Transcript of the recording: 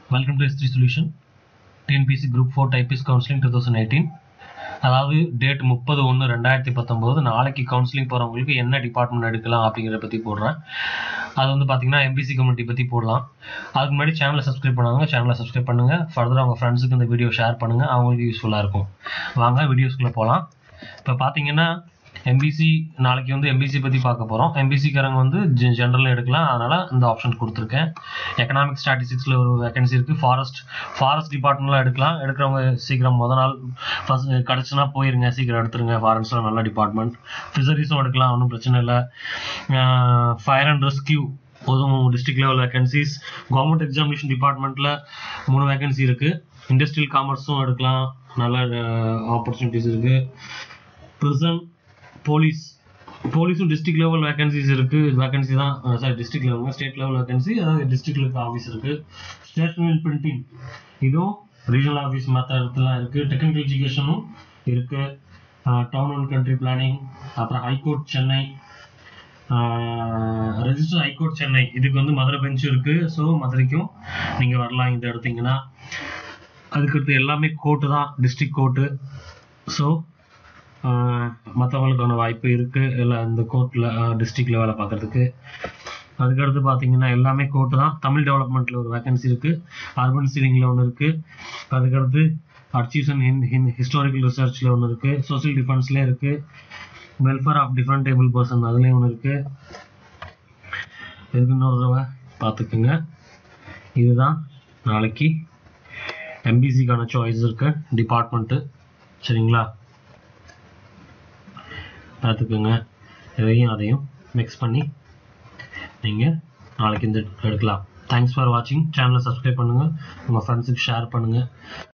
welcome to ST solution TNPSC group four typist counselling two thousand eighteen அதாவது date முப்பது ஒன்று ரெண்டாயிரத்தி பத்தொம்போது நாளைக்கு கவுன்சிலிங் போகிறவங்களுக்கு என்ன டிபார்ட்மெண்ட் எடுக்கலாம் அப்படிங்கிறத பற்றி போடுறேன் அது வந்து பார்த்தீங்கன்னா எம்பிசி கம்யூனிட்டி பற்றி போடலாம் அதுக்கு முன்னாடி சேனலை சப்ஸ்கிரைப் பண்ணாங்க சேனலை சப்ஸ்கிரைப் பண்ணுங்கள் ஃபர்தராக அவங்க ஃப்ரெண்ட்ஸுக்கு இந்த வீடியோ ஷேர் பண்ணுங்கள் அவங்களுக்கு யூஸ்ஃபுல்லாக இருக்கும் வாங்க வீடியோஸ்குள்ளே போகலாம் இப்போ பார்த்தீங்கன்னா எம்பிசி நாளைக்கு வந்து எம்பிசி பற்றி பார்க்க போகிறோம் எம்பிசிக்காரங்க வந்து ஜென்ரலில் எடுக்கலாம் அதனால் இந்த ஆப்ஷன் கொடுத்துருக்கேன் எக்கனாமிக் ஸ்டாட்டிஸ்டிக்ஸில் ஒரு வேகன்சி இருக்குது ஃபாரஸ்ட் ஃபாரஸ்ட் டிபார்ட்மெண்ட்டில் எடுக்கலாம் எடுக்கிறவங்க சீக்கிரம் முத நாள் ஃபஸ்ட் கிடச்சுன்னா போயிருங்க சீக்கிரம் எடுத்துருங்க ஃபாரஸ்ட்டில் நல்ல டிபார்ட்மெண்ட் ஃபிஷரிஸும் எடுக்கலாம் ஒன்றும் பிரச்சனை இல்லை ஃபயர் அண்ட் ரெஸ்கியூ போதும் district level vacancies government examination டிபார்ட்மெண்ட்டில் மூணு வேகன்சி இருக்குது இண்டஸ்ட்ரியல் காமர்ஸும் எடுக்கலாம் நல்ல ஆப்பர்ச்சுனிட்டிஸ் இருக்குது ப்ரிசன் போலீஸ் போலீஸும் டிஸ்ட்ரிக்ட் லெவல் வேகன்சிஸ் இருக்கு வேகன்சி தான் sorry district level state level vacancy அதாவது டிஸ்ட்ரிக்ட் லெவல் ஆஃபீஸ் இருக்கு ஸ்டேஷனரி பிரிண்டிங் இதுவும் ரீஜனல் ஆஃபீஸ் மற்ற இடத்துலாம் இருக்கு டெக்னிக்கல் எஜுகேஷனும் இருக்கு டவுன் அண்ட் கண்ட்ரி பிளானிங் அப்புறம் high court Chennai register high court Chennai இதுக்கு வந்து மதுரை பெஞ்ச் இருக்கு ஸோ மதுரைக்கும் நீங்கள் வரலாம் இந்த எடுத்தீங்கன்னா அதுக்கடுத்து எல்லாமே கோர்ட்டு தான் டிஸ்ட்ரிக்ட் கோர்ட்டு ஸோ மற்றவங்களுக்கான வாய்ப்பு இருக்குது இல்லை இந்த கோர்ட்டில் டிஸ்ட்ரிக்டில் வேலை பார்க்குறதுக்கு அதுக்கடுத்து பார்த்தீங்கன்னா எல்லாமே கோர்ட்டு தான் தமிழ் டெவலப்மெண்ட்டில் ஒரு வேகன்சி இருக்குது அர்பன் சீலிங்கில் ஒன்று இருக்குது அதுக்கடுத்து அச்சீவ்ஸ் இன் ஹின் ஹிஸ்டாரிக்கல் ரிசர்ச்சில் ஒன்று இருக்குது சோசியல் டிஃபென்ஸ்லேயே இருக்குது வெல்ஃபேர் ஆஃப் டிஃப்ரெண்ட் டேபிள் பர்சன் அதுலேயும் ஒன்று இருக்குது இதுக்கு இன்னொரு தடவை பார்த்துக்குங்க இதுதான் நாளைக்கு எம்பிசிக்கான சாய்ஸ் இருக்கு டிபார்ட்மெண்ட்டு சரிங்களா பார்த்துக்கோங்க இதையும் அதையும் மிக்ஸ் பண்ணி நீங்கள் நாளைக்கு இந்த எடுக்கலாம் தேங்க்ஸ் ஃபார் வாட்சிங் சேனலை சப்ஸ்கிரைப் பண்ணுங்கள் உங்கள் ஃப்ரெண்ட்ஸுக்கு ஷேர் பண்ணுங்கள்